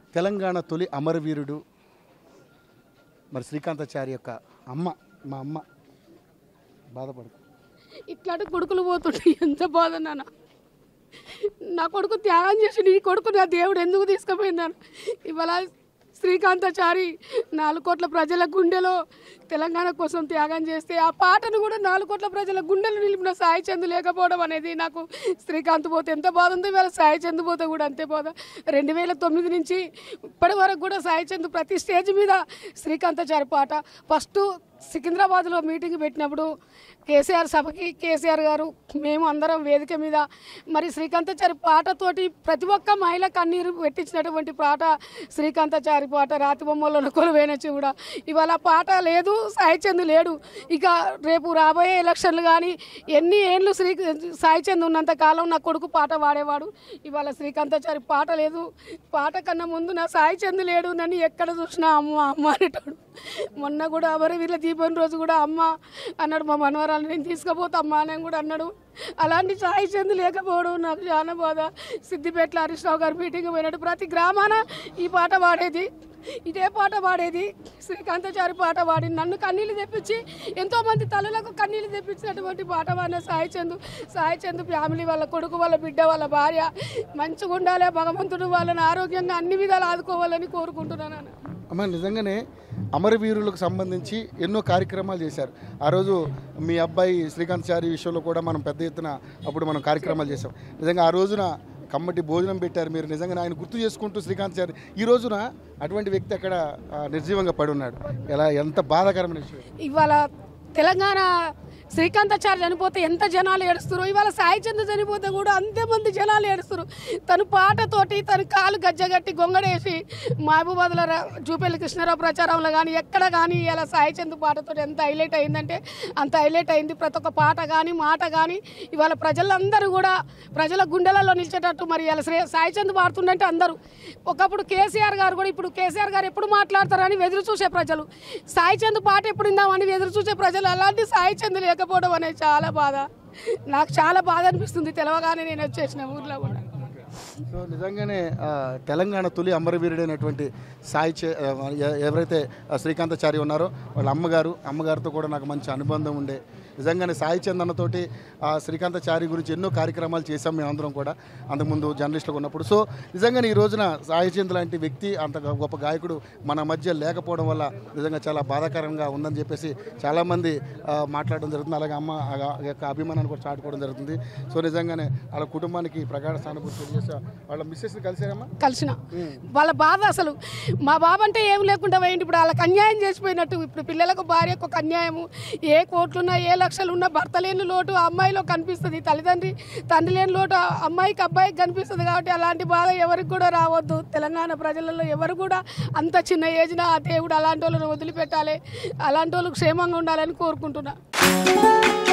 తెలంగాణ తొలి అమరవీరుడు మరి శ్రీకాంతాచారి యొక్క అమ్మ మా అమ్మ బాధపడు ఇట్లాంటి కొడుకులు పోతుంటే ఎంత బాధ నాన్న నా కొడుకు త్యాగం చేసి నీ కొడుకు నా దేవుడు ఎందుకు తీసుకుపోయినాను ఇవాళ శ్రీకాంతాచారి నాలుగు కోట్ల ప్రజల గుండెలో తెలంగాణ కోసం త్యాగం చేస్తే ఆ పాటను కూడా నాలుగు కోట్ల ప్రజల గుండెలు నిలిపిన సాయి చంద్ లేకపోవడం అనేది నాకు శ్రీకాంత్ పోతే ఎంత బాధ ఉందో ఇవాళ సాయి చంద్ పోతే కూడా అంతే బాధ రెండు వేల తొమ్మిది నుంచి ఇప్పటి వరకు కూడా సాయి చంద్ ప్రతి స్టేజ్ మీద శ్రీకాంతాచారి పాట ఫస్ట్ సికింద్రాబాద్లో మీటింగ్ పెట్టినప్పుడు కేసీఆర్ సభకి కేసీఆర్ గారు మేము అందరం వేదిక మీద మరి శ్రీకాంతాచారి పాటతోటి ప్రతి ఒక్క మహిళ కన్నీరు పెట్టించినటువంటి పాట శ్రీకాంతాచారి పాట రాతి బొమ్మలో కొలువైన కూడా ఇవాళ ఆ పాట లేదు సాయిచంద్ లేడు ఇక రేపు రాబోయే ఎలక్షన్లు కానీ ఎన్ని ఏళ్ళు శ్రీ సాయిచంద్ ఉన్నంత కాలం నా కొడుకు పాట పాడేవాడు ఇవాళ శ్రీకాంతాచారి పాట లేదు పాట కన్నా ముందు నా సాయిచంద్ లేడు నన్ను ఎక్కడ చూసినా అమ్మ అమ్మ అనేటాడు మొన్న కూడా వీళ్ళ దీపం రోజు కూడా అమ్మ అన్నాడు మా మనవరాలు నేను తీసుకుపోతా అమ్మ అని కూడా అన్నాడు అలాంటి సాయి చంద్ లేకపోవడం నాకు చాలా బాధ సిద్దిపేటలో హరీష్ రావు గారు మీటింగ్ పోయినట్టు ప్రతి గ్రామాన ఈ పాట పాడేది ఇదే పాట పాడేది శ్రీకాంతాచారి పాట పాడి నన్ను కన్నీళ్ళు తెప్పించి ఎంతో మంది తల్లులకు కన్నీళ్ళు తెప్పించినటువంటి పాట పాడిన సాయి చందు సాయి చందు ఫ్యామిలీ వాళ్ళ కొడుకు వాళ్ళ బిడ్డ వాళ్ళ భార్య మంచిగా ఉండాలి భగవంతుడు వాళ్ళని ఆరోగ్యంగా అన్ని విధాలు ఆదుకోవాలని కోరుకుంటున్నాను అన్న. అమ్మ నిజంగానే అమరవీరులకు సంబంధించి ఎన్నో కార్యక్రమాలు చేశారు ఆ రోజు మీ అబ్బాయి శ్రీకాంత్ చారి విషయంలో కూడా మనం పెద్ద ఎత్తున అప్పుడు మనం కార్యక్రమాలు చేసాం నిజంగా ఆ రోజున కమ్మటి భోజనం పెట్టారు మీరు నిజంగా ఆయన గుర్తు చేసుకుంటూ శ్రీకాంత్ చారి ఈ రోజున అటువంటి వ్యక్తి అక్కడ ఆ, నిర్జీవంగా పడి ఉన్నాడు ఎలా ఎంత బాధాకరమైన విషయం ఇవాళ తెలంగాణ శ్రీకాంతాచార్య చనిపోతే ఎంత జనాలు ఏడుస్తారు ఇవాళ సాయి చంద్ర చనిపోతే కూడా అంతే మంది జనాలు ఏడుస్తారు తను పాటతోటి తను కాలు గజ్జగట్టి గొంగడేసి మహబూబాద్లో ర- జూపల్లి కృష్ణారావు ప్రచారంలో కానీ ఎక్కడ కానీ ఇలా సాయి చంద్ర పాటతోటి ఎంత హైలైట్ అయిందంటే అంత హైలైట్ అయింది ప్రతి ఒక్క పాట కానీ మాట కానీ ఇవాళ ప్రజలందరూ కూడా ప్రజల గుండెలలో నిలిచేటట్టు మరి ఇలా శ్రీ సాయి చంద్ పాడుతుండంటే అందరూ ఒకప్పుడు కేసీఆర్ గారు కూడా ఇప్పుడు కేసీఆర్ గారు ఎప్పుడు మాట్లాడతారని ఎదురు చూసే ప్రజలు సాయి చంద్ పాట ఎప్పుడు ఇందామని ఎదురు చూసే ప్రజలు అలాంటి సాయి చంద్ లేకపోవడం అనేది చాలా బాధ నాకు చాలా బాధ అనిపిస్తుంది తెలవగానే నేను వచ్చేసిన ఊర్లో కూడా సో నిజంగానే ఆ, తెలంగాణ తొలి అమరవీరుడైనటువంటి సాయి చే ఆ, ఎ- ఎవరైతే ఆ, శ్రీకాంతాచారి ఉన్నారో వాళ్ళ అమ్మగారు అమ్మగారితో కూడా నాకు మంచి అనుబంధం ఉండే నిజంగానే సాయి చందన్నతోటి ఆ శ్రీకాంతాచారి గురించి ఎన్నో కార్యక్రమాలు చేశాం మేమందరం కూడా అంతకుముందు జర్నలిస్టులు ఉన్నప్పుడు సో నిజంగానే ఈ రోజున సాయి చంద్ లాంటి వ్యక్తి అంత గొప్ప గాయకుడు మన మధ్య లేకపోవడం వల్ల నిజంగా చాలా బాధాకరంగా ఉందని చెప్పేసి చాలామంది ఆ, మాట్లాడడం జరుగుతుంది అలాగే అమ్మ ఆ యొక్క అభిమానాన్ని కూడా చాటుకోవడం జరుగుతుంది సో నిజంగానే వాళ్ళ కుటుంబానికి ప్రగాఢ సానుభూతి తెలియజేసి వాళ్ళ మిస్సెస్ని కలిసారమ్మా కలిసిన వాళ్ళ బాధ అసలు మా బాబు అంటే ఏం లేకుండా పోయింది ఇప్పుడు వాళ్ళకి అన్యాయం చేసిపోయినట్టు ఇప్పుడు పిల్లలకు భార్యకు ఒక అన్యాయము ఏ కోట్లున్నా ఏ లక్షలు ఉన్నా భర్త లేని లోటు ఆ అమ్మాయిలో కనిపిస్తుంది తల్లిదండ్రి తండ్రి లేని లోటు ఆ అమ్మాయికి అబ్బాయికి కనిపిస్తుంది కాబట్టి అలాంటి బాధ ఎవరికి కూడా రావద్దు తెలంగాణ ప్రజలలో ఎవరు కూడా అంత చిన్న ఏజ్న ఆ దేవుడు అలాంటి వాళ్ళని వదిలిపెట్టాలి అలాంటి వాళ్ళు క్షేమంగా ఉండాలని కోరుకుంటున్నా